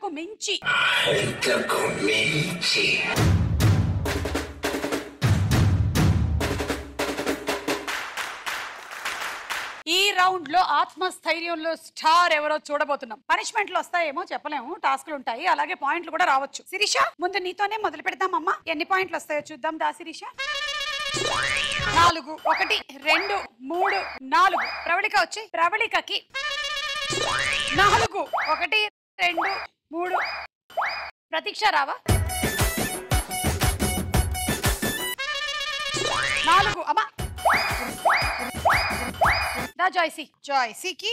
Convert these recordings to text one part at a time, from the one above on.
అంతకు మించి అంతకు మించి ఈ రౌండ్ లో ఆత్మస్థైర్యంలో స్టార్ ఎవరో చూడబోతున్నాం పనిష్మెంట్లు వస్తాయేమో చెప్పలేము టాస్క్లు ఉంటాయి అలాగే పాయింట్లు కూడా రావచ్చు శిరీష ముందు నీతోనే మొదలు పెడదామమ్మా ఎన్ని పాయింట్లు వస్తాయో చూద్దాం దా శిరీష నాలుగు ఒకటి రెండు మూడు నాలుగు ప్రవళిక వచ్చి ప్రవళికకి నాలుగు ఒకటి రెండు మూడు ప్రతీక్ష రావా నాలుగు అమ్మా దా జాయ్సీ జాయ్సీకి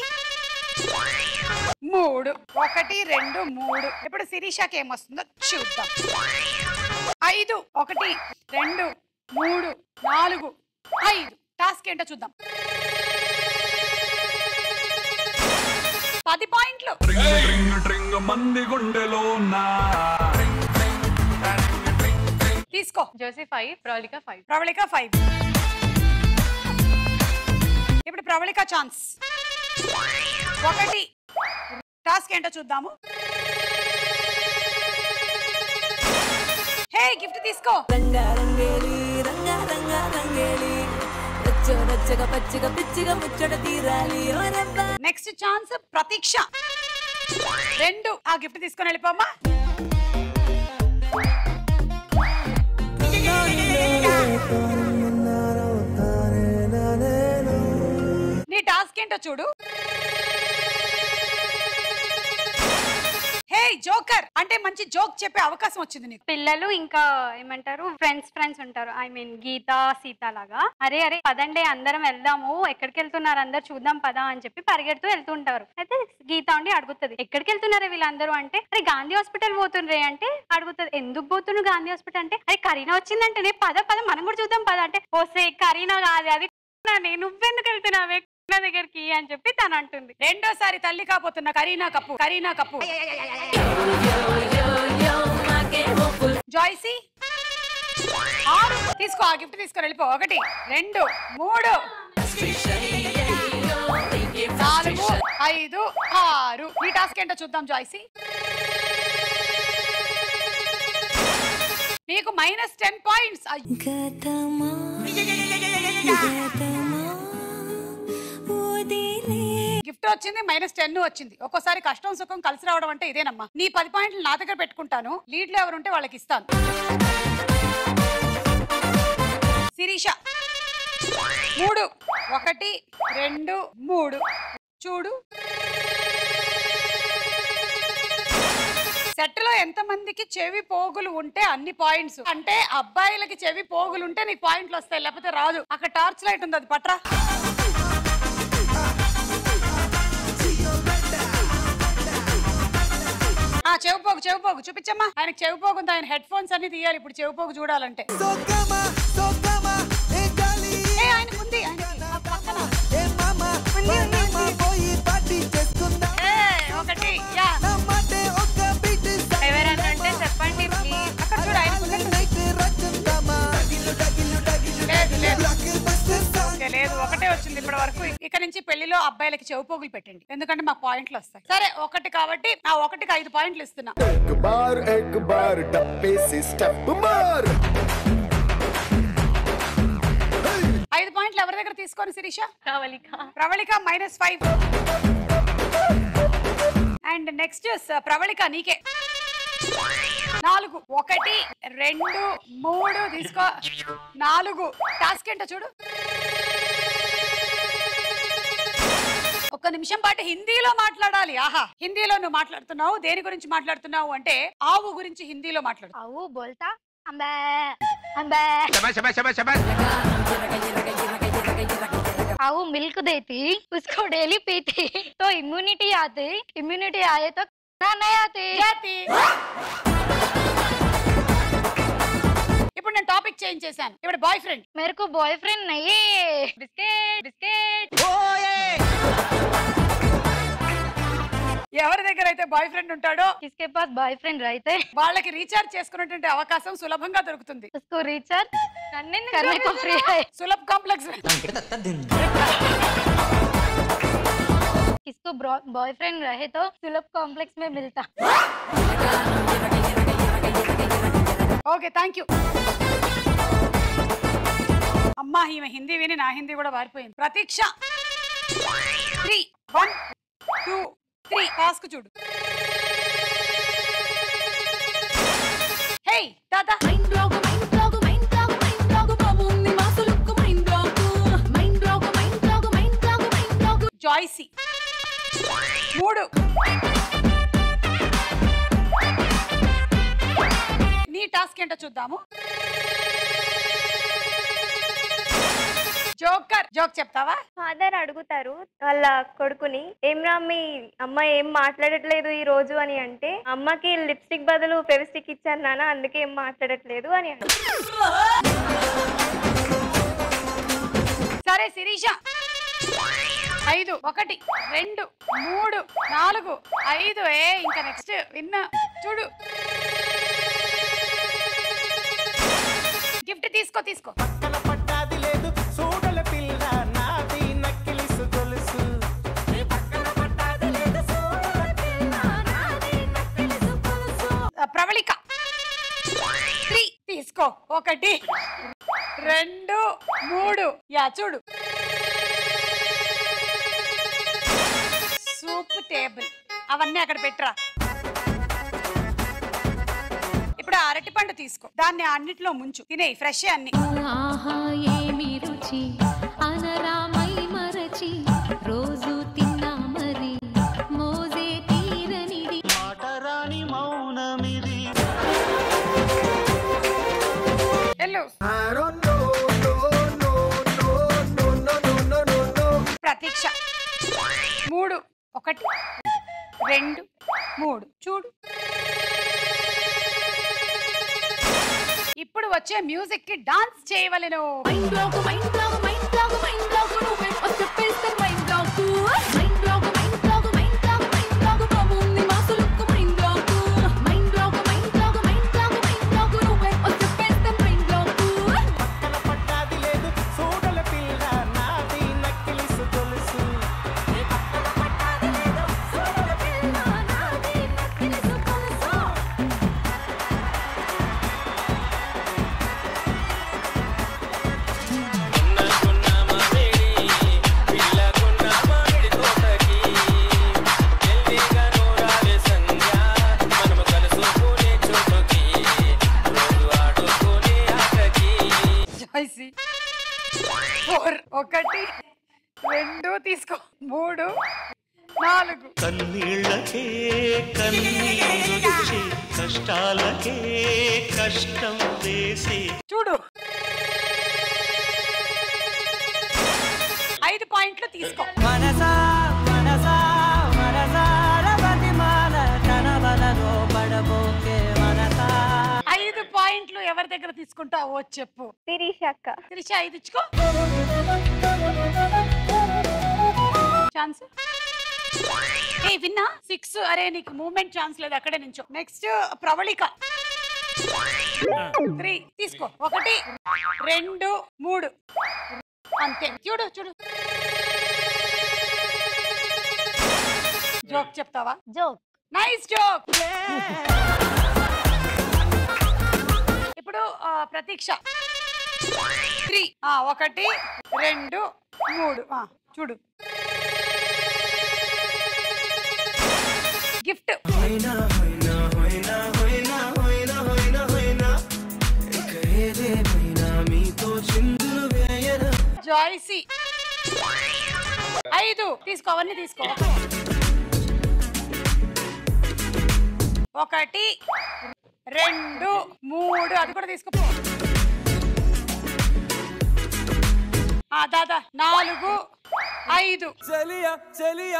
మూడు ఒకటి రెండు మూడు ఇప్పుడు శిరీషకి ఏమొస్తుందో చూద్దాం ఐదు ఒకటి రెండు మూడు నాలుగు ఐదు టాస్క్ ఏంటో చూద్దాం పది పాయింట్లు ట్రింగ్ ట్రింగ్ మంది గుండెలో నా తీసుకో Josie five Pravalika five Pravalika five ఇప్పుడు ప్రవళిక ఛాన్స్ ఒకటి టాస్క్ ఏంటో చూద్దాము హే గిఫ్ట్ తీసుకో రంగా రంగేలి రంగా రంగా రంగేలి రచ్చో రచ్చగా పచ్చగా పిచ్చిగా ముచ్చట తీరాలి ఓ రబ్బా నెక్స్ట్ ఛాన్స్ ప్రతీక్ష రెండు ఆ గిఫ్ట్ తీసుకొని వెళ్ళిపోమ్మా నీ టాస్క్ ఏంటో చూడు హే జోకర్ అంటే మంచి జోక్ చెప్పే అవకాశం వచ్చింది నీకు పిల్లలు ఇంకా ఏమంటారు ఫ్రెండ్స్ ఫ్రెండ్స్ ఉంటారు ఐ మీన్ గీత సీత లాగా అరే అరే పదండి అందరం వెళ్దాము ఎక్కడికి వెళ్తున్నారు అందరు చూద్దాం పదా అని చెప్పి పరిగెడుతూ వెళ్తుంటారు అయితే గీత ఉండి అడుగుతుంది ఎక్కడికి వెళ్తున్నారు వీళ్ళందరూ అంటే అరే గాంధీ హాస్పిటల్ పోతుండ్రే అంటే అడుగుతుంది ఎందుకు పోతున్నావు గాంధీ హాస్పిటల్ అంటే అరే కరీనా వచ్చిందంటే పద పద మనం కూడా చూద్దాం పద అంటే ఓసే కరీనా కాదు అది నాని, నువ్వెందుకు వెళ్తున్నావే నా దగ్గరికి అని చెప్పి తను అంటుంది రెండోసారి తల్లి కాపోతున్న కరీనా కప్పు కరీనా కప్పు జాయ్సీ ఆరు తీసుకో ఆ గిఫ్ట్ తీసుకొని వెళ్ళిపో ఒకటి రెండు మూడు నాలుగు ఐదు ఆరు ఈ టాస్క్ ఏంటో చూద్దాం జాయ్సీ మీకు మైనస్ టెన్ పాయింట్స్ గతమా గతమా వదిలే గిఫ్ట్ వచ్చింది మైనస్ టెన్ వచ్చింది ఒక్కోసారి కష్టం సుఖం కలిసి రావడం అంటే ఇదేనమ్మా నీ పది పాయింట్లు నా దగ్గర పెట్టుకుంటాను లీడ్ లో ఎవరుంటే వాళ్ళకి ఇస్తాను శిరీష మూడు ఒకటి రెండు మూడు చూడు సెట్ లో ఎంత మందికి చెవి పోగులు ఉంటే అన్ని పాయింట్స్ అంటే అబ్బాయిలకి చెవి పోగులు ఉంటే నీకు పాయింట్లు వస్తాయి లేకపోతే రాదు అక్కడ టార్చ్ లైట్ ఉంది అది పట్రా ఆ చెవి పోగు చెవి పోగు చూపించమ్మా ఆయనకి చెవి పోగు ఉంది ఆయన హెడ్ ఫోన్స్ అన్ని తీయాలి ఇప్పుడు చెవి పోగు చూడాలంటే Socama, socama, e gali, ఏ ఆయన ఉంది ఆయనకి ఆ పక్కన e mama, మనమ్మ పోయి పార్టీ చేసుకుందాం ఏ ఒకటి యా నమ్మటే ఒక బిట్ ఎవరైనా ఉంటే చెప్పండి ప్లీజ్ అక్కడ చూడు ఆయన ఉన్నట్టు. నైట్ రచుందామా డగిలు డగిలు డగిలు లేదు లేదు బ్లాక్ బస్టర్ సాంగ్ ఓకే, లేదు ఒకటే వచ్చింది ఇప్పటి వరకు ఇక నుంచి పెళ్లిలో అబ్బాయిలకి చెవి పోగులు పెట్టండి ఎందుకంటే మాకు పాయింట్లు వస్తాయి సరే ఒకటి కాబట్టి ఆ ఒకటికి ఐదు పాయింట్లు ఇస్తున్నా एक बार एक बार डब्बे से स्टेप मार ఐదు పాయింట్లు ఎవరి దగ్గర తీసుకొని Sirisha Pravalika Pravalika minus five and next Pravalika నీకే నాలుగు ఒకటి రెండు మూడు తీసుకో నాలుగు టాస్క్ ఏంటో చూడు ఒక్క నిమిషం పాటు హిందీలో మాట్లాడాలి ఆహా హిందీలో నువ్వు మాట్లాడుతున్నావు దేని గురించి మాట్లాడుతున్నావు అంటే ఆవు గురించి హిందీలో మాట్లాడు అవు బోల్తా అంబే అంబే आऊ मिल्क देती उसको डेली पीती तो इम्यूनिटी आती इम्यूनिटी आए तो ना नहीं आती జాతి. ఇప్పుడు నేను టాపిక్ చేంజ్ చేశాను ఇప్పుడు బాయ్ ఫ్రెండ్ मेरे को बॉयफ्रेंड नहीं है बिस्किट बिस्किट ఎవరి దగ్గర అయితే బాయ్ ఫ్రెండ్ ఉంటాడో किसके पास बॉयफ्रेंड रहते వాళ్ళకి రీఛార్జ్ చేసుకునేటువంటి అవకాశం సులభంగా దొరుకుతుంది उसको रिचार्ज करने को फ्री है సులభ్ కాంప్లెక్స్ किसको तो बॉयफ्रेंड रहे तो सुलभ कॉम्प्लेक्स में मिलता ఓకే థ్యాంక్ యూ అమ్మా ఈమె హిందీ విని నా హిందీ కూడా మారిపోయింది Prateeksha three one two three task చూడు హే దాదా mind block mind block mind block mind block బాబుంది mass look mind block mind block mind block mind block mind block Joycey మూడు నీ టాస్క్ ఏంటో చూద్దాము జోకర్ జోక్ చెప్తావా ఫాదర్ అడుగుతారు వాళ్ళ కొడుకుని ఏం రా మీ అమ్మ ఏం మాట్లాడట్లేదు ఈ రోజు అని అంటే అమ్మకి లిప్స్టిక్ బదులు ఫెవిస్టిక్ ఇచ్చాను నాన్న అందుకే ఏం మాట్లాడట్లేదు అని అంటారు. సరే శిరీష ఐదు ఒకటి రెండు మూడు నాలుగు ఐదు ఏ ఇంకా నెక్స్ట్ విన్న చూడు గిఫ్ట్ తీసుకో తీసుకో పట్టాది లేదు చూడల పిల్ల నాది నక్కిలిసు గొలుసు ఆ, ప్రవళిక త్రీ తీసుకో ఒకటి రెండు మూడు యా చూడు సూప్ టేబుల్ అవన్నీ అక్కడ పెట్టరా ఇప్పుడు ఆ అరటి పండు తీసుకో దాన్ని అన్నిట్లో ముంచు తినేయి ఫ్రెష్ అన్ని ఆహా ఏమి రుచి అనరామై మరచి రోజు తిన్నా మరి మోజే తీరనిది మాటరాని మౌనమిది వెళ్ళు ప్రతీక్ష మూడు ఒకటి రెండు మూడు చూడు ఇప్పుడు వచ్చే మ్యూజిక్ కి డాన్స్ చేయవలెను mind block mind block mind block mind block నువ్వే చెప్పేస్తే mind block mind block mind block mind block mind block బాబుంది mass look mind block mind block mind block mind block mind block నువ్వే చెప్పేస్తే mind black పట్టాది లేదు చూడల పిల్ల నాది నక్కిలిసు గొలుసు జాయ్సీ four ఒకటి రెండు తీసుకో మూడు నాలుగు కన్నీళ్ళకే కన్నీరు తెచ్చి కష్టాలకే కష్టం వేసి చూడు ఐదు పాయింట్లు తీసుకో మనసా మనసా మనసార బతిమాల తన బలలో పడబోకే మనసా ఐదు పాయింట్లు ఎవరి దగ్గర తీసుకుంటావో చెప్పు శిరీష అక్క తిరిచి ఐదు ఇచ్చుకో ఛాన్స్ ఏ విన్నా సిక్స్ అరే నీకు మూమెంట్ ఛాన్స్ లేదు అక్కడే నుంచో నెక్స్ట్ ప్రవళిక త్రీ తీసుకో ఒకటి రెండు మూడు అంతే చూడు చూడు జోక్ చెప్తావా जोक నైస్ జోక్ ఇప్పుడు ఆ, ప్రతీక్ష త్రీ ఆ, ఒకటి రెండు మూడు ఆ, చూడు గిఫ్ట్ జాయ్సీ ఐదు తీసుకో అవన్నీ తీసుకో ఒకటి రెండు మూడు అది కూడా తీసుకోపో ఆ దాదా నాలుగు ఐదు చలియా చలియా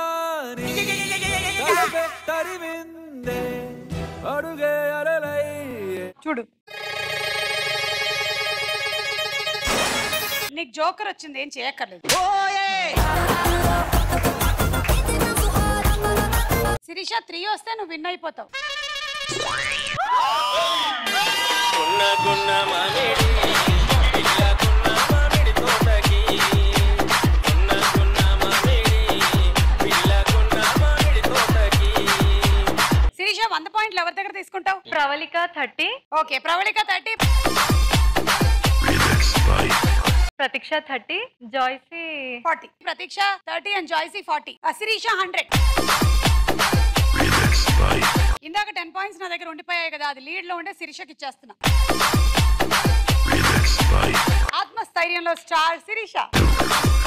తలపే తరిమిందే అడుగే అలలై చూడు నీకు జోకర్ వచ్చింది ఏం చేయక్కర్లేదు శిరీష త్రీ వస్తే నువ్వు విన్ అయిపోతావు గున్న గున్న మామిడి పిల్ల గున్న మామిడి తోటకి గున్న గున్న మామిడి పిల్ల గున్న వంద పాయింట్లు ఎవరి దగ్గర తీసుకుంటావు Pravalika thirty okay Pravalika thirty Prateeksha thirty Joycey forty Prateeksha thirty and Joycey forty Sirisha hundred ఇందాక టెన్ పాయింట్స్ నా దగ్గర ఉండిపోయాయి కదా అది లీడ్ లో ఉండే శిరీషకి ఇచ్చేస్తున్నా ఆత్మస్థైర్యంలో స్టార్ శిరీష